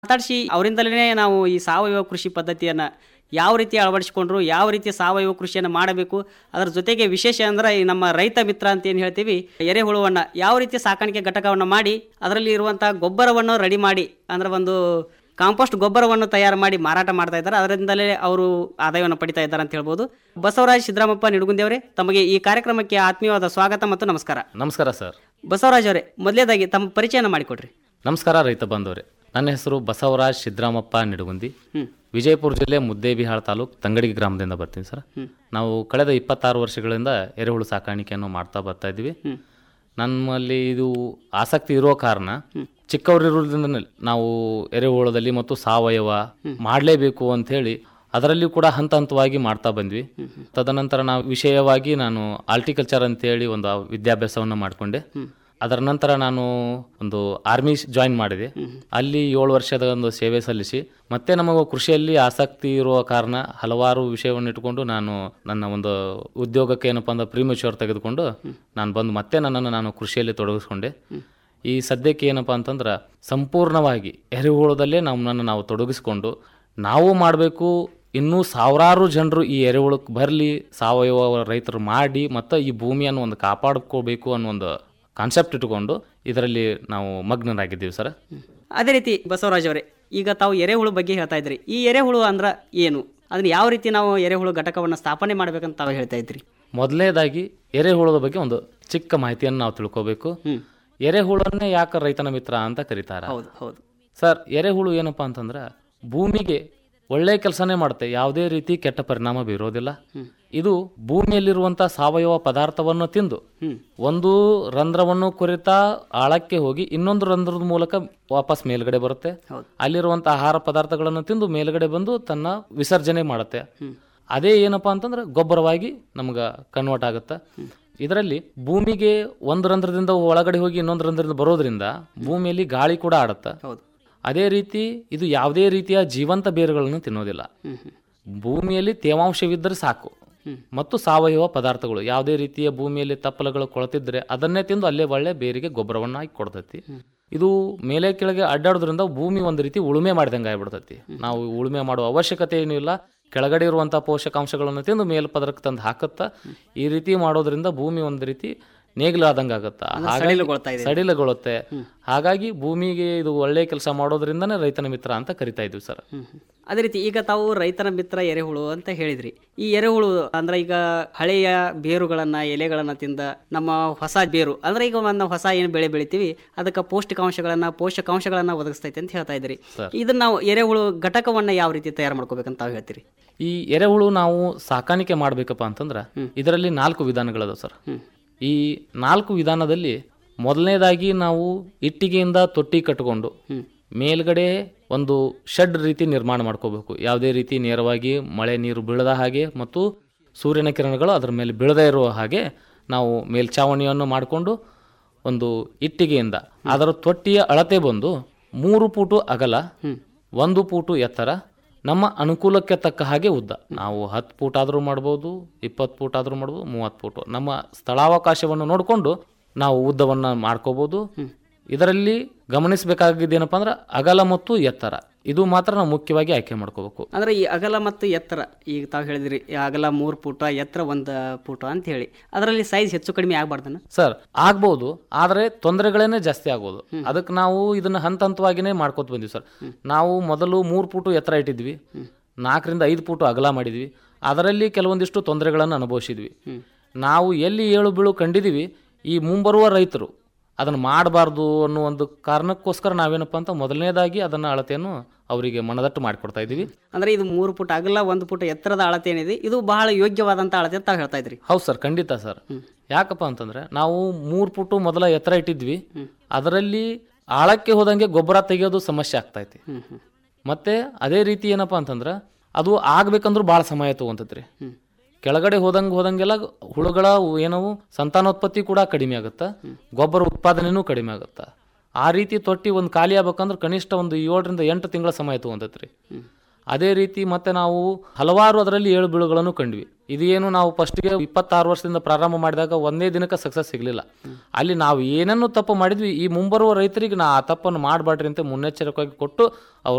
ಮಾತಾಡಿಸಿ ಅವರಿಂದಲೇ ನಾವು ಈ ಸಾವಯವ ಕೃಷಿ ಪದ್ಧತಿಯನ್ನು ಯಾವ ರೀತಿ ಅಳವಡಿಸಿಕೊಂಡ್ರು ಯಾವ ರೀತಿ ಸಾವಯವ ಕೃಷಿಯನ್ನು ಮಾಡಬೇಕು ಅದರ ಜೊತೆಗೆ ವಿಶೇಷ ಅಂದ್ರೆ ಈ ನಮ್ಮ ರೈತ ಮಿತ್ರ ಅಂತ ಏನು ಹೇಳ್ತೀವಿ ಎರೆಹುಳುವನ್ನು ಯಾವ ರೀತಿ ಸಾಕಾಣಿಕೆ ಘಟಕವನ್ನು ಮಾಡಿ ಅದರಲ್ಲಿ ಇರುವಂಥ ಗೊಬ್ಬರವನ್ನು ರೆಡಿ ಮಾಡಿ ಅಂದ್ರೆ ಒಂದು ಕಾಂಪೋಸ್ಟ್ ಗೊಬ್ಬರವನ್ನು ತಯಾರು ಮಾಡಿ ಮಾರಾಟ ಮಾಡ್ತಾ ಇದ್ದಾರೆ ಅದರಿಂದಲೇ ಅವರು ಆದಾಯವನ್ನು ಪಡಿತಾ ಇದ್ದಾರೆ ಅಂತ ಹೇಳ್ಬೋದು ಬಸವರಾಜ್ ಸಿದ್ದರಾಮಪ್ಪ ನಿಡುಗುಂದಿ ಅವರೇ ತಮಗೆ ಈ ಕಾರ್ಯಕ್ರಮಕ್ಕೆ ಆತ್ಮೀಯವಾದ ಸ್ವಾಗತ ಮತ್ತು ನಮಸ್ಕಾರ ನಮಸ್ಕಾರ ಸರ್ ಬಸವರಾಜ್ ಅವರೇ ಮೊದಲೇದಾಗಿ ತಮ್ಮ ಪರಿಚಯನ ಮಾಡಿಕೊಡ್ರಿ ನಮಸ್ಕಾರ ರೈತ ಬಂಧುವರೇ ನನ್ನ ಹೆಸರು ಬಸವರಾಜ್ ಸಿದ್ದರಾಮಪ್ಪ ನಿಡುಗುಂದಿ ಹ್ಮ್. ವಿಜಯಪುರ ಜಿಲ್ಲೆ ಮುದ್ದೇಬಿಹಾಳ ತಾಲೂಕು ತಂಗಡಿಗೆ ಗ್ರಾಮದಿಂದ ಬರ್ತೀನಿ ಸರ್ ನಾವು ಕಳೆದ ಇಪ್ಪತ್ತಾರು ವರ್ಷಗಳಿಂದ ಎರೆಹುಳು ಸಾಕಾಣಿಕೆಯನ್ನು ಮಾಡ್ತಾ ಬರ್ತಾ ಇದ್ವಿ ನಮ್ಮಲ್ಲಿ ಇದು ಆಸಕ್ತಿ ಇರೋ ಕಾರಣ ಚಿಕ್ಕವರಿರೋದ್ರಿಂದ ನಾವು ಎರೆಹುಳದಲ್ಲಿ ಮತ್ತು ಸಾವಯವ ಮಾಡಲೇಬೇಕು ಅಂತ ಹೇಳಿ ಅದರಲ್ಲಿಯೂ ಕೂಡ ಹಂತ ಹಂತವಾಗಿ ಮಾಡ್ತಾ ಬಂದ್ವಿ ತದನಂತರ ನಾವು ವಿಷಯವಾಗಿ ನಾನು ಆಲ್ಟಿಕಲ್ಚರ್ ಅಂತೇಳಿ ಒಂದು ವಿದ್ಯಾಭ್ಯಾಸವನ್ನು ಮಾಡಿಕೊಂಡೆ ಅದರ ನಂತರ ನಾನು ಒಂದು ಆರ್ಮಿ ಜಾಯಿನ್ ಮಾಡಿದೆ ಅಲ್ಲಿ ಏಳು ವರ್ಷದ ಒಂದು ಸೇವೆ ಸಲ್ಲಿಸಿ ಮತ್ತೆ ನಮಗೆ ಕೃಷಿಯಲ್ಲಿ ಆಸಕ್ತಿ ಇರುವ ಕಾರಣ ಹಲವಾರು ವಿಷಯವನ್ನು ಇಟ್ಕೊಂಡು ನಾನು ನನ್ನ ಒಂದು ಉದ್ಯೋಗಕ್ಕೆ ಏನಪ್ಪ ಅಂದ್ರೆ ಪ್ರೀಮೆಚೂರ್ ತೆಗೆದುಕೊಂಡು ನಾನು ಬಂದು ಮತ್ತೆ ನನ್ನನ್ನು ನಾನು ಕೃಷಿಯಲ್ಲಿ ತೊಡಗಿಸ್ಕೊಂಡೆ ಈ ಸದ್ಯಕ್ಕೆ ಏನಪ್ಪ ಅಂತಂದ್ರೆ ಸಂಪೂರ್ಣವಾಗಿ ಎರೆಹುಳದಲ್ಲೇ ನಮ್ಮನ್ನು ನಾವು ತೊಡಗಿಸ್ಕೊಂಡು ನಾವು ಮಾಡಬೇಕು ಇನ್ನೂ ಸಾವಿರಾರು ಜನರು ಈ ಎರೆಹುಳಕ್ಕೆ ಬರಲಿ ಸಾವಯವ ರೈತರು ಮಾಡಿ ಮತ್ತು ಈ ಭೂಮಿಯನ್ನು ಒಂದು ಕಾಪಾಡ್ಕೋಬೇಕು ಅನ್ನೋ ಒಂದು ಕಾನ್ಸೆಪ್ಟ್ ಇಟ್ಕೊಂಡು ಇದರಲ್ಲಿ ನಾವು ಮಗ್ನರಾಗಿದ್ದೀವಿ ಸರ್ ಅದೇ ರೀತಿ ಬಸವರಾಜ್ ಅವರೇ ಈಗ ತಾವು ಎರೆಹುಳು ಬಗ್ಗೆ ಹೇಳ್ತಾ ಇದ್ರಿ ಈ ಎರೆಹುಳು ಅಂದ್ರೆ ಏನು ಅದನ್ನ ಯಾವ ರೀತಿ ನಾವು ಎರೆಹುಳು ಘಟಕವನ್ನು ಸ್ಥಾಪನೆ ಮಾಡ್ಬೇಕಂತ ತಾವು ಹೇಳ್ತಾ ಇದ್ರಿ ಮೊದಲನೇದಾಗಿ ಎರೆಹುಳದ ಬಗ್ಗೆ ಒಂದು ಚಿಕ್ಕ ಮಾಹಿತಿಯನ್ನು ನಾವು ತಿಳ್ಕೋಬೇಕು ಎರೆಹುಳನ್ನೇ ಯಾಕೆ ರೈತನ ಮಿತ್ರ ಅಂತ ಕರೀತಾರೆ ಹೌದು ಹೌದು ಸರ್ ಎರೆಹುಳು ಏನಪ್ಪಾ ಅಂತಂದ್ರೆ ಭೂಮಿಗೆ ಒಳ್ಳೆ ಕೆಲಸನೇ ಮಾಡುತ್ತೆ ಯಾವುದೇ ರೀತಿ ಕೆಟ್ಟ ಪರಿಣಾಮ ಬೀರೋದಿಲ್ಲ ಇದು ಭೂಮಿಯಲ್ಲಿರುವಂಥ ಸಾವಯವ ಪದಾರ್ಥವನ್ನು ತಿಂದು ಒಂದು ರಂಧ್ರವನ್ನು ಕುರಿತಾ ಆಳಕ್ಕೆ ಹೋಗಿ ಇನ್ನೊಂದು ರಂಧ್ರದ ಮೂಲಕ ವಾಪಸ್ ಮೇಲ್ಗಡೆ ಬರುತ್ತೆ ಅಲ್ಲಿರುವಂಥ ಆಹಾರ ಪದಾರ್ಥಗಳನ್ನು ತಿಂದು ಮೇಲ್ಗಡೆ ಬಂದು ತನ್ನ ವಿಸರ್ಜನೆ ಮಾಡುತ್ತೆ ಅದೇ ಏನಪ್ಪಾ ಅಂತಂದ್ರೆ ಗೊಬ್ಬರವಾಗಿ ನಮ್ಗೆ ಕನ್ವರ್ಟ್ ಆಗುತ್ತೆ ಇದರಲ್ಲಿ ಭೂಮಿಗೆ ಒಂದು ರಂಧ್ರದಿಂದ ಒಳಗಡೆ ಹೋಗಿ ಇನ್ನೊಂದು ರಂಧ್ರದಿಂದ ಬರೋದ್ರಿಂದ ಭೂಮಿಯಲ್ಲಿ ಗಾಳಿ ಕೂಡ ಆಡುತ್ತೆ ಹೌದು ಅದೇ ರೀತಿ ಇದು ಯಾವುದೇ ರೀತಿಯ ಜೀವಂತ ಬೇರುಗಳನ್ನು ತಿನ್ನೋದಿಲ್ಲ ಭೂಮಿಯಲ್ಲಿ ತೇವಾಂಶವಿದ್ದರೆ ಸಾಕು ಮತ್ತು ಸಾವಯವ ಪದಾರ್ಥಗಳು ಯಾವುದೇ ರೀತಿಯ ಭೂಮಿಯಲ್ಲಿ ತಪ್ಪಲಗಳು ಕೊಳತಿದ್ರೆ ಅದನ್ನೇ ತಿಂದು ಅಲ್ಲೇ ಒಳ್ಳೆ ಬೇರಿಗೆ ಗೊಬ್ಬರವನ್ನು ಹಾಕಿ ಕೊಡ್ತೈತಿ ಇದು ಮೇಲೆ ಕೆಳಗೆ ಅಡ್ಡಾಡೋದ್ರಿಂದ ಭೂಮಿ ಒಂದು ರೀತಿ ಉಳುಮೆ ಮಾಡಿದಂಗೆ ಆಗ್ಬಿಡ್ತೈತಿ ನಾವು ಉಳುಮೆ ಮಾಡುವ ಅವಶ್ಯಕತೆ ಏನೂ ಇಲ್ಲ ಕೆಳಗಡೆ ಇರುವಂಥ ಪೋಷಕಾಂಶಗಳನ್ನು ತಿಂದು ಮೇಲ್ಪದರಕ್ಕೆ ತಂದು ಹಾಕುತ್ತಾ ಈ ರೀತಿ ಮಾಡೋದ್ರಿಂದ ಭೂಮಿ ಒಂದು ರೀತಿ ನೇಗಿಲಾದಂಗೆ ಆಗುತ್ತಾ ಹಾಗಾಗಿ ಸಡಿಲಗೊಳ್ತಾ ಇದೆ. ಸಡಿಲಗೊಳ್ಳುತ್ತೆ ಹಾಗಾಗಿ ಭೂಮಿಗೆ ಇದು ಒಳ್ಳೆ ಕೆಲಸ ಮಾಡೋದ್ರಿಂದನೇ ರೈತನ ಮಿತ್ರ ಅಂತ ಕರಿತಾ ಇದ್ವಿ ಸರ್ ಅದೇ ರೀತಿ ಈಗ ತಾವು ರೈತನ ಮಿತ್ರ ಎರೆಹುಳು ಅಂತ ಹೇಳಿದ್ರಿ ಈ ಎರೆಹುಳು ಅಂದ್ರೆ ಈಗ ಹಳೆಯ ಬೇರುಗಳನ್ನ ಎಲೆಗಳನ್ನ ತಿಂದ ನಮ್ಮ ಹೊಸ ಬೇರು ಅಂದ್ರೆ ಈಗ ಒಂದು ಹೊಸ ಏನು ಬೆಳೆ ಬೆಳಿತೀವಿ ಅದಕ್ಕೆ ಪೌಷ್ಟಿಕಾಂಶಗಳನ್ನ ಪೋಷಕಾಂಶಗಳನ್ನ ಒದಗಿಸ್ತೈತೆ ಅಂತ ಹೇಳ್ತಾ ಇದ್ರಿ ಇದನ್ನ ನಾವು ಎರೆಹುಳು ಘಟಕವನ್ನ ಯಾವ ರೀತಿ ತಯಾರು ಮಾಡ್ಕೋಬೇಕಂತ ತಾವು ಹೇಳ್ತೀರಿ ಈ ಎರೆಹುಳು ನಾವು ಸಾಕಾಣಿಕೆ ಮಾಡ್ಬೇಕಪ್ಪ ಅಂತಂದ್ರೆ ಇದರಲ್ಲಿ ನಾಲ್ಕು ವಿಧಾನಗಳದಾವ ಸರ್ ಈ ನಾಲ್ಕು ವಿಧಾನದಲ್ಲಿ ಮೊದಲನೇದಾಗಿ ನಾವು ಇಟ್ಟಿಗೆಯಿಂದ ತೊಟ್ಟಿ ಕಟ್ಟಿಕೊಂಡು ಮೇಲ್ಗಡೆ ಒಂದು ಶೆಡ್ ರೀತಿ ನಿರ್ಮಾಣ ಮಾಡ್ಕೋಬೇಕು ಯಾವುದೇ ರೀತಿ ನೇರವಾಗಿ ಮಳೆ ನೀರು ಬೀಳದ ಹಾಗೆ ಮತ್ತು ಸೂರ್ಯನ ಕಿರಣಗಳು ಅದರ ಮೇಲೆ ಬೀಳದೇ ಇರುವ ಹಾಗೆ ನಾವು ಮೇಲ್ಛಾವಣಿಯನ್ನು ಮಾಡಿಕೊಂಡು ಒಂದು ಇಟ್ಟಿಗೆಯಿಂದ ಅದರ ತೊಟ್ಟಿಯ ಅಳತೆ ಬಂದು ಮೂರು ಫೂಟು ಅಗಲ ಒಂದು ಫೂಟು ಎತ್ತರ ನಮ್ಮ ಅನುಕೂಲಕ್ಕೆ ತಕ್ಕ ಹಾಗೆ ಉದ್ದ ನಾವು ಹತ್ತು ಫೂಟ್ ಆದರೂ ಮಾಡ್ಬೋದು ಇಪ್ಪತ್ತು ಫೂಟ್ ಆದರೂ ಮಾಡ್ಬೋದು ಮೂವತ್ತು ಫೂಟು ನಮ್ಮ ಸ್ಥಳಾವಕಾಶವನ್ನು ನೋಡಿಕೊಂಡು ನಾವು ಉದ್ದವನ್ನು ಮಾಡ್ಕೋಬೋದು ಇದರಲ್ಲಿ ಗಮನಿಸಬೇಕಾಗಿದ್ದೇನಪ್ಪ ಅಂದ್ರೆ ಅಗಲ ಮತ್ತು ಎತ್ತರ ಇದು ಮಾತ್ರ ನಾವು ಮುಖ್ಯವಾಗಿ ಆಯ್ಕೆ ಮಾಡ್ಕೋಬೇಕು ಅಂದ್ರೆ ಈ ಅಗಲ ಮತ್ತು ಎತ್ತರ ಈಗ ತಾವು ಹೇಳಿದ್ರಿ ಈ ಅಗಲ ಮೂರು ಫೂಟ ಎತ್ತರ ಒಂದು ಫೂಟ ಅಂತ ಹೇಳಿ ಅದರಲ್ಲಿ ಸೈಜ್ ಹೆಚ್ಚು ಕಡಿಮೆ ಆಗ್ಬಾರ್ದನ ಸರ್ ಆಗ್ಬೋದು ಆದರೆ ತೊಂದರೆಗಳೇನೆ ಜಾಸ್ತಿ ಆಗೋದು ಅದಕ್ಕೆ ನಾವು ಇದನ್ನ ಹಂತ ಹಂತವಾಗಿನೇ ಮಾಡ್ಕೋತ ಬಂದ್ವಿ ಸರ್ ನಾವು ಮೊದಲು ಮೂರು ಫೂಟು ಎತ್ತರ ಇಟ್ಟಿದ್ವಿ ನಾಲ್ಕರಿಂದ ಐದು ಫೂಟು ಅಗಲ ಮಾಡಿದ್ವಿ ಅದರಲ್ಲಿ ಕೆಲವೊಂದಿಷ್ಟು ತೊಂದರೆಗಳನ್ನು ಅನುಭವಿಸಿದ್ವಿ ನಾವು ಎಲ್ಲಿ ಏಳು ಬೀಳು ಕಂಡಿದ್ದೀವಿ ಈ ಮುಂಬರುವ ರೈತರು ಅದನ್ನು ಮಾಡಬಾರ್ದು ಅನ್ನೋ ಒಂದು ಕಾರಣಕ್ಕೋಸ್ಕರ ನಾವೇನಪ್ಪ ಅಂತ ಮೊದಲನೇದಾಗಿ ಅದನ್ನು ಅಳತೆಯನ್ನು ಅವರಿಗೆ ಮನದಟ್ಟು ಮಾಡಿಕೊಡ್ತಾ ಇದ್ದೀವಿ ಅಂದ್ರೆ ಇದು ಮೂರು ಫುಟ್ ಅಗಲ ಒಂದು ಫುಟ್ ಎತ್ತರದ ಅಳತೆ ಏನಿದೆ ಇದು ಬಹಳ ಯೋಗ್ಯವಾದಂತ ಅಳತೆ ಅಂತ ತಾವು ಹೇಳ್ತಾ ಇದ್ರಿ ಹೌದು ಸರ್ ಖಂಡಿತ ಸರ್ ಯಾಕಪ್ಪ ಅಂತಂದ್ರೆ ನಾವು ಮೂರು ಫುಟು ಮೊದಲ ಎತ್ತರ ಇಟ್ಟಿದ್ವಿ ಅದರಲ್ಲಿ ಆಳಕ್ಕೆ ಹೋದಂಗೆ ಗೊಬ್ಬರ ತೆಗೆಯೋದು ಸಮಸ್ಯೆ ಆಗ್ತೈತಿ ಮತ್ತೆ ಅದೇ ರೀತಿ ಏನಪ್ಪಾ ಅಂತಂದ್ರೆ ಅದು ಆಗ್ಬೇಕಂದ್ರೂ ಭಾಳ ಸಮಯ ತಗೊಂತೈತ್ರಿ ಕೆಳಗಡೆ ಹೋದಂಗೆ ಹೋದಂಗೆಲ್ಲ ಹುಳುಗಳ ಏನವು ಸಂತಾನೋತ್ಪತ್ತಿ ಕೂಡ ಕಡಿಮೆ ಆಗುತ್ತಾ ಗೊಬ್ಬರ ಉತ್ಪಾದನೆನೂ ಕಡಿಮೆ ಆಗುತ್ತಾ ಆ ರೀತಿ ತೊಟ್ಟಿ ಒಂದು ಖಾಲಿ ಆಗ್ಬೇಕಂದ್ರೆ ಕನಿಷ್ಠ ಒಂದು ಏಳರಿಂದ ಎಂಟು ತಿಂಗಳ ಸಮಯ ತಗೊಂತೈತ್ರಿ ಅದೇ ರೀತಿ ಮತ್ತೆ ನಾವು ಹಲವಾರು ಅದರಲ್ಲಿ ಏಳು ಬೀಳುಗಳನ್ನು ಕಂಡ್ವಿ ಇದೇನು ನಾವು ಫಸ್ಟ್ಗೆ ಇಪ್ಪತ್ತಾರು ವರ್ಷದಿಂದ ಪ್ರಾರಂಭ ಮಾಡಿದಾಗ ಒಂದೇ ದಿನಕ್ಕೆ ಸಕ್ಸಸ್ ಸಿಗಲಿಲ್ಲ ಅಲ್ಲಿ ನಾವು ಏನನ್ನು ತಪ್ಪು ಮಾಡಿದ್ವಿ ಈ ಮುಂಬರುವ ರೈತರಿಗೆ ನಾ ಆ ತಪ್ಪನ್ನು ಮಾಡಬೇಡ್ರಿ ಅಂತ ಮುನ್ನೆಚ್ಚರಿಕೆಯಾಗಿ ಕೊಟ್ಟು ಅವ್ರ